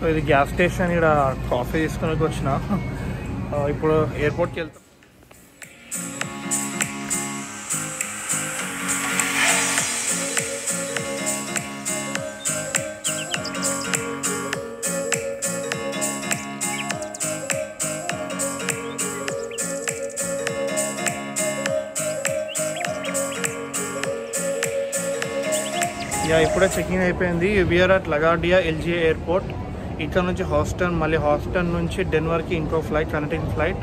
ఇది gas station ఇక్కడ coffee తీసుకుని వచ్చిన ఆ, ఇప్పుడు ఎయిర్పోర్ట్కి వెళ్తాం యా ఇప్పుడే చెకింగ్ అయిపోయింది we're at LaGuardia LGA airport ఇక్కడ నుంచి హాస్టన్ మళ్ళీ హాస్టన్ నుంచి డెన్వర్కి ఇంకో ఫ్లైట్ కనెక్టింగ్ ఫ్లైట్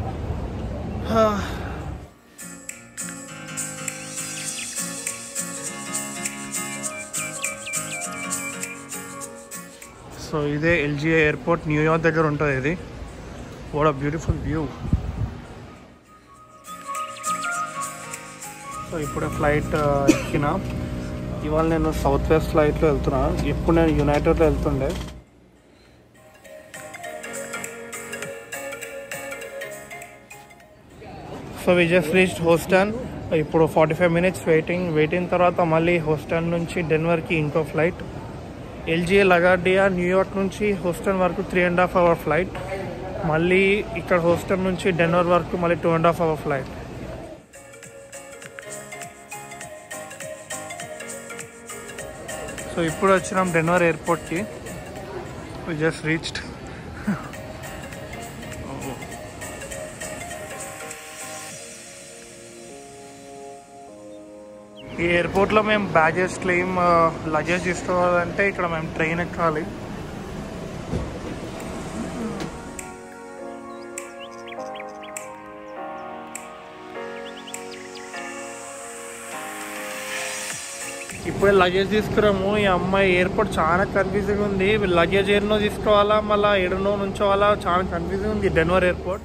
సో ఇదే ఎల్జీఏ ఎయిర్పోర్ట్ న్యూయార్క్ దగ్గర ఉంటుంది ఇది what a beautiful view so ఇప్పుడే ఫ్లైట్ ఎక్కిన ఇవాళ నేను సౌత్ వెస్ట్ ఫ్లైట్లో వెళ్తున్నా ఇప్పుడు నేను యునైటెడ్లో వెళ్తుండే so we just reach Houston ఇప్పుడు forty five minutes waiting waiting తర్వాత మళ్ళీ హోస్టన్ నుంచి డెన్వర్కి ఇంకో ఫ్లైట్ ఎల్జీఏ లగార్డియా న్యూయార్క్ నుంచి హోస్టన్ వరకు three and half hour flight మళ్ళీ ఇక్కడ హోస్టన్ నుంచి డెన్వర్ వరకు మళ్ళీ two and half hour flight so ఇప్పుడు వచ్చినాం డెన్వర్ ఎయిర్పోర్ట్కి జస్ట్ రీచ్డ్ ఈ ఎయిర్పోర్ట్లో మేము బ్యాగేజ్ క్లెయిమ్ లగేజ్ తీసుకోవాలంటే ఇక్కడ మేము ట్రైన్ ఎక్కాలి ఇప్పుడే లగేజ్ తీసుకురాము ఈ అమ్మాయి ఎయిర్పోర్ట్ చాలా కన్ఫ్యూజింగ్ ఉంది లగేజ్ ఎన్నో తీసుకోవాలా మళ్ళీ ఎడనో నుంచోవాలా చాలా కన్ఫ్యూజింగ్ ఉంది Denver airport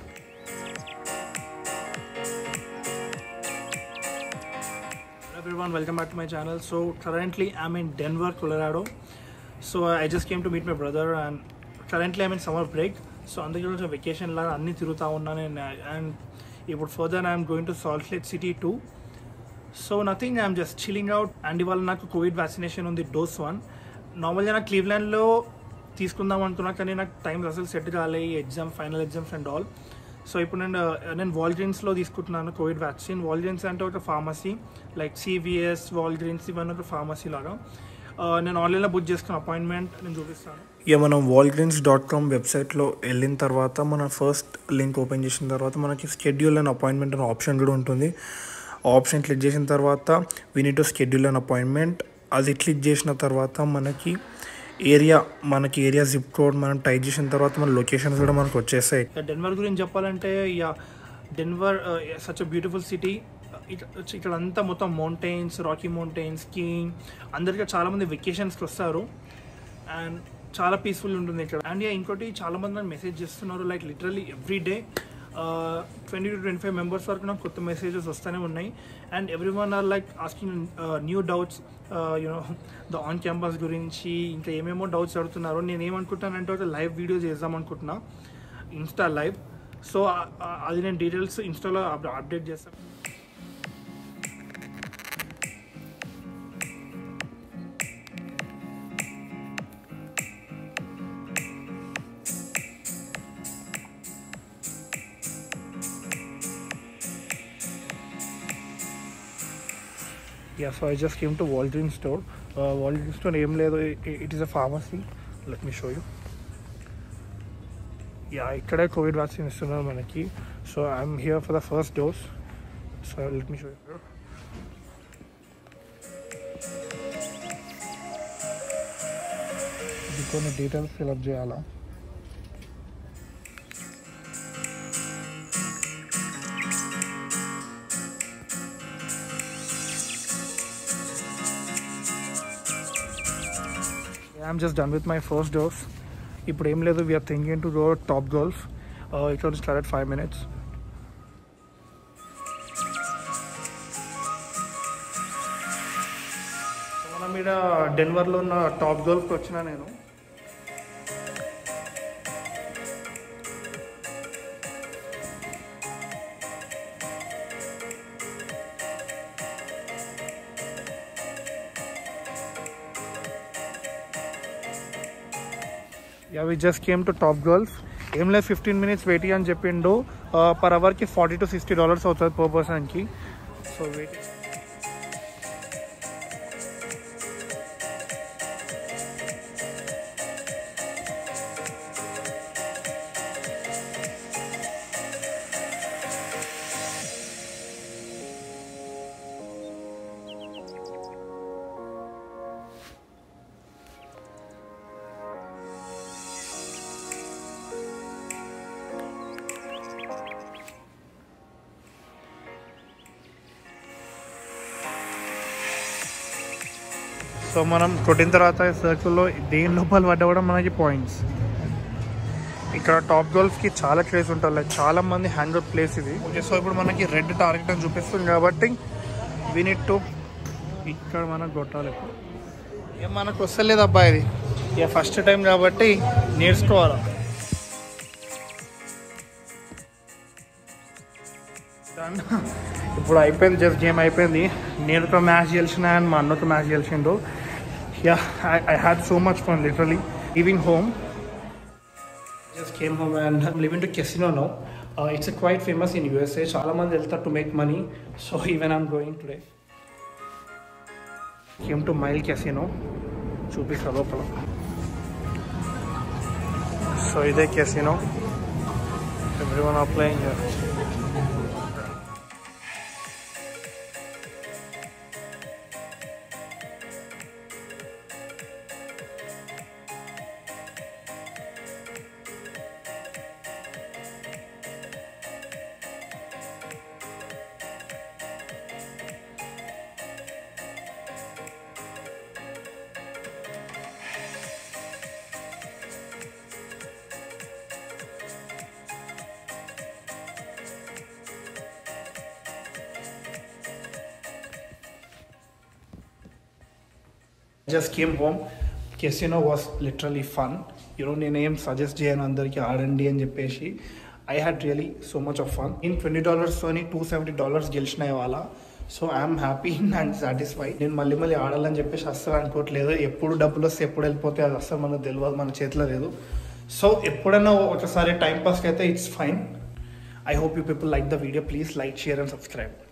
everyone welcome back to my channel so currently i'm in denver colorado so i just came to meet my brother and currently i'm in summer break so అందుకే కొంచెం vacation లాగా అన్నీ తిరుగుతూ ఉన్నాను నేను and ఇప్పుడు further I'm going to Salt Lake City too so nothing I'm just chilling out and ఇవాళ నాకు కోవిడ్ వ్యాక్సినేషన్ ఉంది డోస్ వన్ నార్మల్గా నాకు క్లీవ్లాండ్లో తీసుకుందాం అనుకున్నా కానీ నాకు టైం అసలు సెట్ కాలే ఈ exam final exams and all so ఇప్పుడు నేను నేను వాల్గ్రీన్స్లో తీసుకుంటున్నాను కోవిడ్ వ్యాక్సిన్ వాల్గ్రీన్స్ అంటే ఒక ఫార్మసీ లైక్ సివిఎస్ వాల్గ్రీన్స్ ఇవన్నీ ఒక ఫార్మసీ లాగా ఆ, నేను ఆన్లైన్లో బుక్ చేసుకున్న అపాయింట్మెంట్ నేను చూపిస్తాను ఇక మనం వాల్గ్రీన్స్ డాట్ కామ్ వెబ్సైట్లో వెళ్ళిన తర్వాత మన ఫస్ట్ లింక్ ఓపెన్ చేసిన తర్వాత మనకి స్కెడ్యూల్ అండ్ అపాయింట్మెంట్ అనే ఆప్షన్ కూడా ఉంటుంది ఆప్షన్ క్లిక్ చేసిన తర్వాత we need to schedule and appointment అది క్లిక్ చేసిన తర్వాత మనకి ఏరియా మనకి ఏరియా జిప్ కోడ్ మనం టైప్ చేసిన తర్వాత మన లొకేషన్స్ కూడా మనకు వచ్చేసాయి డెన్వర్ గురించి చెప్పాలంటే yeah Denver such a beautiful city ఇక్కడ అంతా మొత్తం మౌంటైన్స్ రాకీ మౌంటైన్స్ స్కీయింగ్ అందరికీ చాలా మంది వెకేషన్స్కి వస్తారు అండ్ చాలా పీస్ఫుల్ ఉంటుంది ఇక్కడ అండ్ ఇంకోటి చాలా మంది నాకు మెసేజ్ చేస్తున్నారు like literally every day twenty two twenty five members వరకు నాకు కొత్త మెసేజెస్ వస్తూనే ఉన్నాయి and everyone are like asking new doubts you know the on campus గురించి ఇంకా ఏమేమో డౌట్స్ అడుగుతున్నారు నేను ఏమనుకుంటానంటే ఒక లైవ్ వీడియో చేద్దాం అనుకుంటున్నా ఇన్స్టా లైవ్ సో అది నేను డీటెయిల్స్ ఇన్స్టాలో అప్డేట్ చేస్తాను Yeah, so I just came to Walgreens store. Uh, Walgreens store ఏం లేదు it is a pharmacy let me show you yeah ఇక్కడే కోవిడ్ వ్యాక్సిన్ ఇస్తున్నారు మనకి so I'm here for the first dose so let me show you ఇది కొన్ని details fill up చేయాలా I'm just done with my first dose ఇప్పుడు ఏం లేదు we're thinking to go top golf ఇక్కడ స్టార్ట్ అట్ ఫైవ్ మినిట్స్ మన మీద డెన్వర్లో ఉన్న టాప్ గోల్ఫ్కి వచ్చిన నేను yeah we just came to top girls ఏం లేదు ఫిఫ్టీన్ మినిట్స్ వెయిట్ అని చెప్పిండు పర్ అవర్కి ఫార్టీ టు సిక్స్టీ డాలర్స్ అవుతుంది పర్ పర్సన్కి సో వెయిట్ సో మనం కొట్టిన తర్వాత సర్కిల్లో దేని లోపల పడ్డా కూడా మనకి పాయింట్స్ ఇక్కడ టాప్ గోల్ఫ్కి చాలా క్రేజ్ ఉంటుంది లైక్ చాలా మంది హ్యాండ్ ప్లేస్ ఇది ఓకే సో ఇప్పుడు మనకి రెడ్ టార్గెట్ అని చూపిస్తుంది కాబట్టి వీ నీడ్ టు ఇక్కడ మనకు కొట్టాలి ఇప్పుడు ఏం మనకు వస్తలేదు అబ్బా ఇది ఇక ఫస్ట్ టైం కాబట్టి నేర్చుకోవాలి Done. ఇప్పుడు అయిపోయింది జస్ట్ గేమ్ అయిపోయింది నేను ఒక మ్యాచ్ గెలిచిన అండ్ మా అన్న ఒక మ్యాచ్ గెలిచిండు yeah I had so much fun literally leaving home just came home and leaving to casino no it's quite famous in USA చాలా మంది వెళ్తారు to make money so even I'm going today came to mile casino చూపిస్తా లోపల so ఇదే casino everyone are playing just came home casino was literally fun you know నేనేం suggest చేయను అందరికీ ఆడండి అని చెప్పేసి I had really so much of fun నేను ట్వంటీ డాలర్స్తోని టూ సెవెంటీ డాలర్స్ గెలిచిన ఇవాళ so I'm happy and satisfy నేను మళ్ళీ మళ్ళీ ఆడాలని చెప్పేసి అస్సలు అనుకోవట్లేదు ఎప్పుడు డబ్బులు వస్తే ఎప్పుడు వెళ్ళిపోతే అది అస్సలు మనకు తెలియదు మన చేతిలో లేదు సో ఎప్పుడైనా ఒకసారి టైం పాస్కి అయితే it's fine I hope you people like the video please like share and subscribe